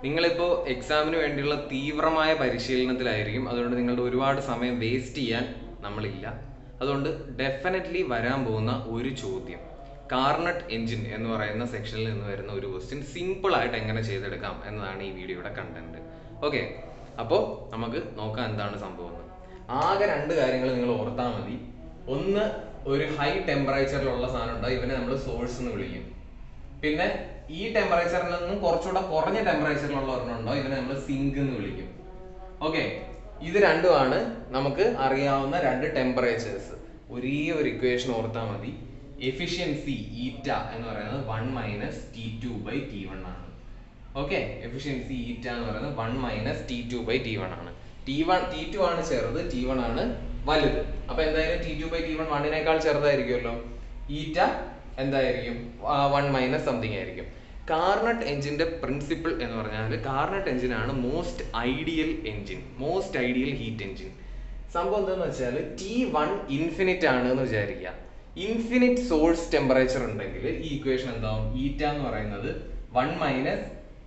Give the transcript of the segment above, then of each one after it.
നിങ്ങളിപ്പോൾ എക്സാമിന് വേണ്ടിയുള്ള തീവ്രമായ പരിശീലനത്തിലായിരിക്കും അതുകൊണ്ട് നിങ്ങളുടെ ഒരുപാട് സമയം വേസ്റ്റ് ചെയ്യാൻ നമ്മളില്ല അതുകൊണ്ട് ഡെഫിനറ്റ്ലി വരാൻ പോകുന്ന ഒരു ചോദ്യം കാർണറ്റ് എഞ്ചിൻ എന്ന് പറയുന്ന സെക്ഷനിൽ നിന്ന് വരുന്ന ഒരു ക്വസ്റ്റ്യൻ സിമ്പിൾ ആയിട്ട് എങ്ങനെ ചെയ്തെടുക്കാം എന്നതാണ് ഈ വീഡിയോയുടെ കണ്ടന്റ് ഓക്കെ അപ്പോൾ നമുക്ക് നോക്കാം എന്താണ് സംഭവം എന്ന്. ആകെ രണ്ട് കാര്യങ്ങൾ നിങ്ങൾ ഓർത്താൽ മതി ഒന്ന് ഒരു ഹൈ ടെമ്പറേച്ചറിലുള്ള സാധനം ഉണ്ടാവും ഇവനെ നമ്മൾ സോഴ്സ് എന്ന് വിളിക്കും പിന്നെ ഈ ടെമ്പറേച്ചറിൽ നിന്നും കുറച്ചുകൂടെ കുറഞ്ഞ ടെമ്പറേച്ചറിലുള്ള ഒരെണ്ണം ഉണ്ടോ ഇതിനെ നമ്മൾ സിങ്ക് എന്ന് വിളിക്കും ഓക്കെ ഇത് രണ്ടുമാണ് നമുക്ക് അറിയാവുന്ന രണ്ട് ടെമ്പറേച്ചേഴ്സ് ഒരേ ഒരു ഇക്വേഷൻ ഓർത്താൽ മതി എഫിഷ്യൻസി ഈറ്റ എന്ന് പറയുന്നത് one minus T two by T one ആണ് ഓക്കെ എഫിഷ്യൻസി ഈറ്റ എന്ന് പറയുന്നത് one minus T two by T one ആണ് ടി വൺ ടി ടു ആണ് ചെറുത് ടി വൺ ആണ് വലുത് അപ്പൊ എന്തായാലും T two by T one വണ്ണിനേക്കാൾ ചെറുതായിരിക്കുമല്ലോ ഈറ്റ എന്തായിരിക്കും വൺ മൈനസ് സംതിങ് ആയിരിക്കും കാർണറ്റ് എഞ്ചിന്റെ പ്രിൻസിപ്പിൾ എന്ന് പറഞ്ഞാൽ കാർണറ്റ് എഞ്ചിൻ ആണ് most ideal engine most ideal heat engine സംഭവം എന്താന്ന് വെച്ചാൽ ടി വൺ ഇൻഫിനിറ്റ് ആണ് എന്ന് വിചാരിക്കുക ഇൻഫിനിറ്റ് സോഴ്സ് ടെമ്പറേച്ചർ ഉണ്ടെങ്കിൽ ഈ ഇക്വേഷൻ എന്താവും ഈറ്റ എന്ന് പറയുന്നത് വൺ മൈനസ്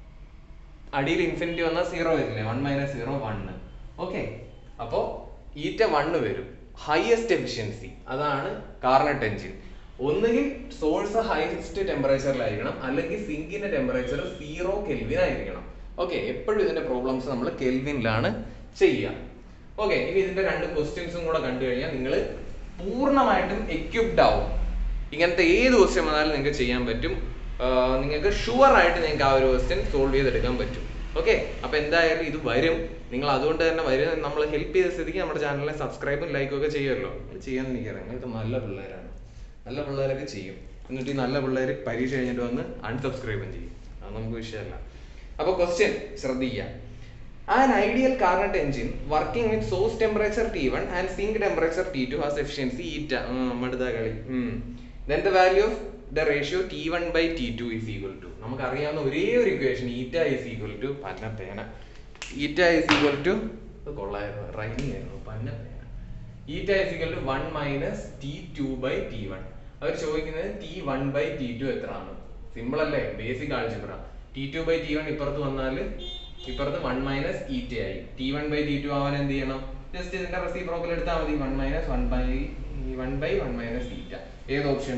അടിയിൽ ഇൻഫിനിറ്റി വന്നാൽ സീറോ വരില്ലേ one minus zero one okay അപ്പോ ഈറ്റ വണ്ണ് വരും ഹയസ്റ്റ് എഫിഷ്യൻസി അതാണ് കാർണറ്റ് എഞ്ചിൻ ഒന്നുകിൽ സോഴ്സ് ഹയസ്റ്റ് ടെമ്പറേച്ചറിലായിരിക്കണം അല്ലെങ്കിൽ സിങ്കിന്റെ ടെമ്പറേച്ചർ സീറോ കെൽവിൻ ആയിരിക്കണം ഓക്കെ എപ്പോഴും ഇതിന്റെ പ്രോബ്ലംസ് നമ്മൾ കെൽവിനിലാണ് ചെയ്യുക ഓക്കെ ഇനി ഇതിന്റെ രണ്ട് ക്വസ്റ്റ്യൻസും കൂടെ കണ്ടു കഴിഞ്ഞാൽ നിങ്ങൾ പൂർണ്ണമായിട്ടും എക്യുപ്ഡ് ആവും ഇങ്ങനത്തെ ഏത് ക്വസ്റ്റ്യൻ വന്നാലും നിങ്ങൾക്ക് ചെയ്യാൻ പറ്റും ആഹ് നിങ്ങൾക്ക് ഷുവർ ആയിട്ട് നിങ്ങൾക്ക് ആ ഒരു ക്വസ്റ്റ്യൻ സോൾവ് ചെയ്തെടുക്കാൻ പറ്റും ഓക്കെ അപ്പൊ എന്തായാലും ഇത് വരും നിങ്ങൾ അതുകൊണ്ട് തന്നെ വരും നമ്മൾ ഹെൽപ്പ് ചെയ്ത സ്ഥിതിക്ക് നമ്മുടെ ചാനലിനെ സബ്സ്ക്രൈബും ലൈക്കും ഒക്കെ ചെയ്യുമല്ലോ ചെയ്യാൻ എനിക്കറിയാം നിങ്ങൾക്ക് നല്ല പിള്ളേരാണ് നല്ല പിള്ളേരൊക്കെ ചെയ്യും എന്നിട്ട് ഈ നല്ല പിള്ളേർ പരീക്ഷ കഴിഞ്ഞിട്ട് വന്ന് അൺസബ്സ്ക്രൈബും ചെയ്യും അത് നമുക്ക് വിഷയമല്ല അപ്പൊ ക്വസ്റ്റ്യൻ ശ്രദ്ധിക്കുക An ideal Carnot engine working with source temperature T1 and sink temperature T2 has efficiency eta. മടുത്ത കളി then the value of the ratio T one by T two is equal to നമുക്ക് അറിയാവുന്ന ഒരേ ഒരു equation ഈറ്റ is equal to പന്ന പേന eta is equal to ഇത് കൊള്ളായിരുന്നു റൈനിങ് ആയിരുന്നു പന്ന പേന eta is equal to one minus T two by T one അവർ ചോദിക്കുന്നത് T one by T two എത്ര ആണ് സിമ്പിൾ അല്ലേ basic algebra T two by T one ഇപ്പുറത്ത് വന്നാൽ ഇപ്പുറത്ത് വൺ മൈനസ് ഈറ്റ ആയി T one by T two ആവാൻ എന്ത് ചെയ്യണം ജസ്റ്റ് ഇതിന്റെ റെസിപ്രോക്കൽ എടുത്താൽ മതി one minus one by one by one minus eta ഏത് ഓപ്ഷൻ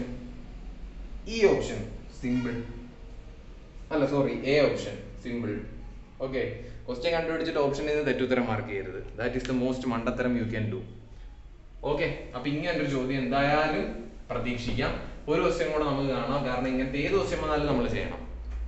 ഈ ഓപ്ഷൻ സിമ്പിൾ അല്ല sorry A option simple okay question കണ്ടുപിടിച്ചിട്ട് ഓപ്ഷൻ ചെയ്ത് തെറ്റുത്തരം മാർക്ക് ചെയ്യരുത് ദാറ്റ് ഈസ് ദ മോസ്റ്റ് മണ്ടത്തരം യു ക്യാൻ ഡു ഓക്കെ അപ്പൊ ഇങ്ങനെ ഒരു ചോദ്യം എന്തായാലും പ്രതീക്ഷിക്കാം ഒരു ക്വസ്റ്റ്യൻ കൂടെ നമുക്ക് കാണാം കാരണം ഇങ്ങനത്തെ ഏത് ക്വസ്റ്റ്യൻ വന്നാലും നമ്മൾ ചെയ്യണം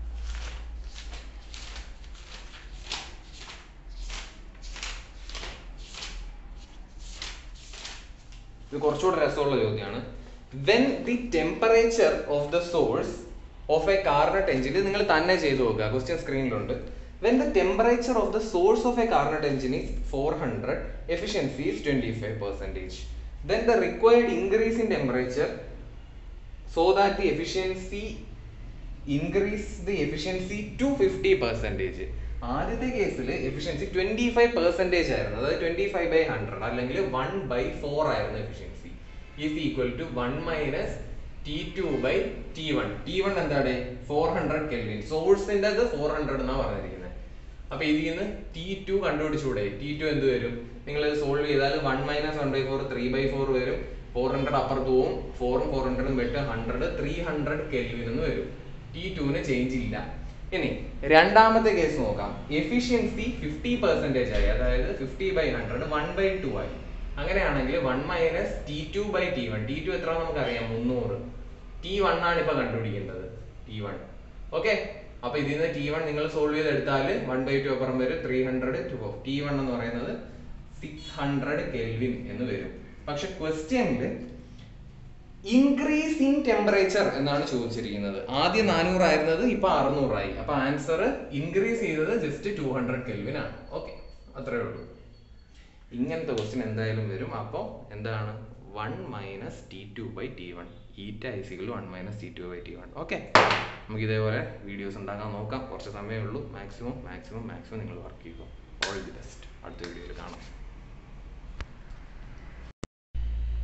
ഇത് കുറച്ചുകൂടെ രസമുള്ള ചോദ്യമാണ് when the temperature of the source of a Carnot engine ഇത് നിങ്ങൾ തന്നെ ചെയ്തു നോക്കുക ക്വസ്റ്റ്യൻ സ്ക്രീനിലുണ്ട് when the temperature of the source of a Carnot engine is four hundred efficiency is twenty five percentage then the required increase in temperature so that the efficiency increase the efficiency to 50 percentage ആദ്യത്തെ കേസിൽ efficiency twenty five percentage ആയിരുന്നു അതായത് twenty five by hundred അല്ലെങ്കിൽ one by four ആയിരുന്നു efficiency is equal to one minus T two by T one T one എന്താണ് four hundred kelvin സോഴ്സിന്റെ അത് four hundred എന്നാണ് പറഞ്ഞിരിക്കുന്നത് അപ്പൊ ഇതിൽ നിന്ന് ടി ടു കണ്ടുപിടിച്ചൂടെ ടി ടു എന്ത് വരും നിങ്ങൾ സോൾവ് ചെയ്താൽ one minus one by four three by four വരും ഫോർ ഹൺഡ്രഡ് അപ്പുറത്ത് പോവും ഫോറും ഫോർ ഹൺഡ്രഡും വെട്ട് ഹൺഡ്രഡ് ത്രീ ഹൺഡ്രഡ് കെൽവിൻ എന്ന് വരും ടി ടുവിന് ചേഞ്ച് ഇല്ല ഇനി രണ്ടാമത്തെ കേസ് നോക്കാം എഫിഷ്യൻസി ഫിഫ്റ്റി പെർസെന്റേജ് ആയി അതായത് fifty by hundred one by two ആയി അങ്ങനെയാണെങ്കിൽ one minus T two by T one T two എത്ര നമുക്കറിയാം മുന്നൂറ് ടി വൺ ആണ് ഇപ്പൊ കണ്ടുപിടിക്കേണ്ടത് ടി വൺ ഓക്കെ അപ്പൊ ഇതിൽ നിന്ന് ടി വൺ നിങ്ങൾ സോൾവ് ചെയ്തെടുത്താൽ വൺ ബൈ ടു അപ്പുറം വരും three hundred two T one എന്ന് പറയുന്നത് സിക്സ് ഹൺഡ്രഡ് കെൽവിൻ എന്ന് വരും പക്ഷെ ക്വസ്റ്റ്യനിൽ ഇൻക്രീസ് ഇൻ ടെമ്പറേച്ചർ എന്നാണ് ചോദിച്ചിരിക്കുന്നത് ആദ്യം നാനൂറായിരുന്നത് ഇപ്പൊ അറുന്നൂറായി അപ്പൊ ആൻസർ ഇൻക്രീസ് ചെയ്തത് ജസ്റ്റ് ടു ഹൺഡ്രഡ് കെൽവിൻ ആണ് ഓക്കെ അത്രേ ഉള്ളൂ ഇങ്ങനത്തെ ക്വസ്റ്റ്യൻ എന്തായാലും വരും അപ്പോൾ എന്താണ് one minus T two by T one eta ഐസികൾ one minus T two by T one okay നമുക്ക് ഇതേപോലെ വീഡിയോസ് ഉണ്ടാക്കാൻ നോക്കാം കുറച്ച് സമയമേ ഉള്ളൂ മാക്സിമം മാക്സിമം മാക്സിമം നിങ്ങൾ വർക്ക് ചെയ്യുക ഓൾ ദി ബെസ്റ്റ് അടുത്ത വീഡിയോയിൽ കാണാം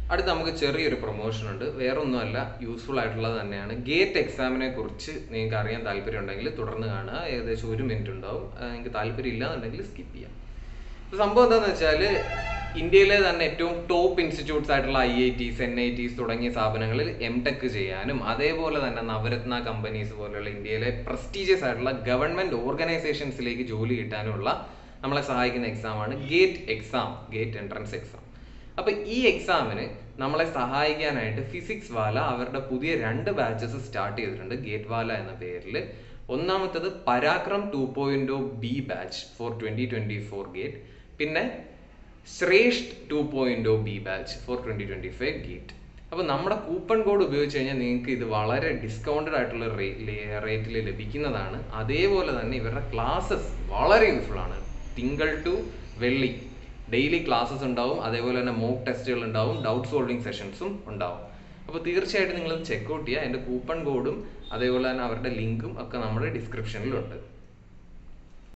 അടുത്ത് നമുക്ക് ചെറിയൊരു പ്രൊമോഷൻ ഉണ്ട് വേറെ ഒന്നുമല്ല യൂസ്ഫുൾ ആയിട്ടുള്ളത് തന്നെയാണ് ഗേറ്റ് എക്സാമിനെ കുറിച്ച് നിങ്ങൾക്ക് അറിയാൻ താല്പര്യം ഉണ്ടെങ്കിൽ തുടർന്ന് കാണുക ഏകദേശം ഒരു മിനിറ്റ് ഉണ്ടാവും ആ, നിങ്ങൾക്ക് താല്പര്യം ഇല്ല എന്നുണ്ടെങ്കിൽ സ്കിപ്പ് ചെയ്യാം ഇപ്പൊ സംഭവം എന്താണെന്ന് വെച്ചാൽ ഇന്ത്യയിലെ തന്നെ ഏറ്റവും ടോപ്പ് ഇൻസ്റ്റിറ്റ്യൂട്ട്സ് ആയിട്ടുള്ള I I Ts N I Ts തുടങ്ങിയ സ്ഥാപനങ്ങളിൽ എം ടെക് ചെയ്യാനും അതേപോലെ തന്നെ നവരത്ന കമ്പനീസ് പോലെയുള്ള ഇന്ത്യയിലെ പ്രസ്റ്റീജിയസ് ആയിട്ടുള്ള ഗവൺമെന്റ് ഓർഗനൈസേഷൻസിലേക്ക് ജോലി കിട്ടാനുള്ള നമ്മളെ സഹായിക്കുന്ന എക്സാമാണ് GATE exam GATE entrance exam അപ്പൊ ഈ എക്സാമിന് നമ്മളെ സഹായിക്കാനായിട്ട് ഫിസിക്സ് വാല അവരുടെ പുതിയ രണ്ട് ബാച്ചസ് സ്റ്റാർട്ട് ചെയ്തിട്ടുണ്ട് ഗേറ്റ് വാല എന്ന പേരിൽ ഒന്നാമത്തത് Parakram two point B batch for twenty twenty four GATE പിന്നെ Shreshth two point B batch for twenty twenty five GATE അപ്പോൾ നമ്മുടെ കൂപ്പൺ കോഡ് ഉപയോഗിച്ച് കഴിഞ്ഞാൽ നിങ്ങൾക്ക് ഇത് വളരെ ഡിസ്കൗണ്ടഡ് ആയിട്ടുള്ള റേറ്റിൽ ലഭിക്കുന്നതാണ് അതേപോലെ തന്നെ ഇവരുടെ ക്ലാസ്സസ് വളരെ യൂസ്ഫുൾ ആണ് തിങ്കൾ ടു വെള്ളി ഡെയിലി ക്ലാസ്സസ് ഉണ്ടാവും അതേപോലെ തന്നെ മോക്ക് ടെസ്റ്റുകൾ ഉണ്ടാവും ഡൗട്ട് സോൾവിങ് സെഷൻസും ഉണ്ടാവും അപ്പോൾ തീർച്ചയായിട്ടും നിങ്ങൾ ചെക്കൗട്ട് ചെയ്യുക എൻ്റെ കൂപ്പൺ കോഡും അതേപോലെ തന്നെ അവരുടെ ലിങ്കും ഒക്കെ നമ്മുടെ ഡിസ്ക്രിപ്ഷനിലുണ്ട്